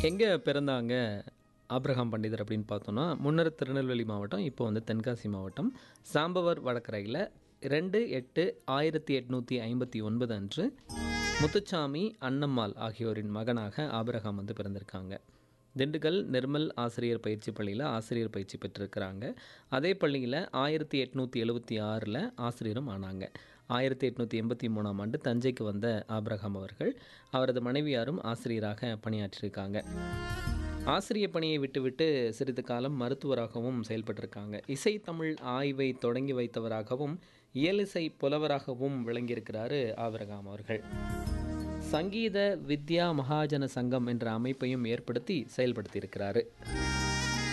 எங்கே பிறந்தாங்க ஆப்ரஹாம் பண்டிதர் அப்படின்னு பார்த்தோன்னா முன்னர் திருநெல்வேலி மாவட்டம் இப்போ வந்து தென்காசி மாவட்டம் சாம்பவர் வடக்கரையில் ரெண்டு எட்டு ஆயிரத்தி எட்நூற்றி ஐம்பத்தி ஒன்பது அன்று முத்துச்சாமி அன்னம்மாள் ஆகியோரின் மகனாக ஆபிரகாம் வந்து பிறந்திருக்காங்க திண்டுக்கல் நிர்மல் ஆசிரியர் பயிற்சி பள்ளியில் ஆசிரியர் பயிற்சி பெற்றிருக்கிறாங்க அதே பள்ளியில் ஆயிரத்தி எட்நூற்றி எழுபத்தி ஆறில் ஆசிரியரும் ஆனாங்க ஆயிரத்தி எட்நூற்றி எண்பத்தி மூணாம் ஆண்டு தஞ்சைக்கு வந்த ஆபிரகாம் அவர்கள் அவரது மனைவியாரும் ஆசிரியராக பணியாற்றியிருக்காங்க ஆசிரிய பணியை விட்டுவிட்டு சிறிது காலம் மருத்துவராகவும் செயல்பட்டிருக்காங்க இசை தமிழ் ஆய்வை தொடங்கி வைத்தவராகவும் இயலிசை புலவராகவும் விளங்கியிருக்கிறாரு ஆபிரகாம் அவர்கள் சங்கீத வித்யா மகாஜன சங்கம் என்ற அமைப்பையும் ஏற்படுத்தி செயல்படுத்தியிருக்கிறாரு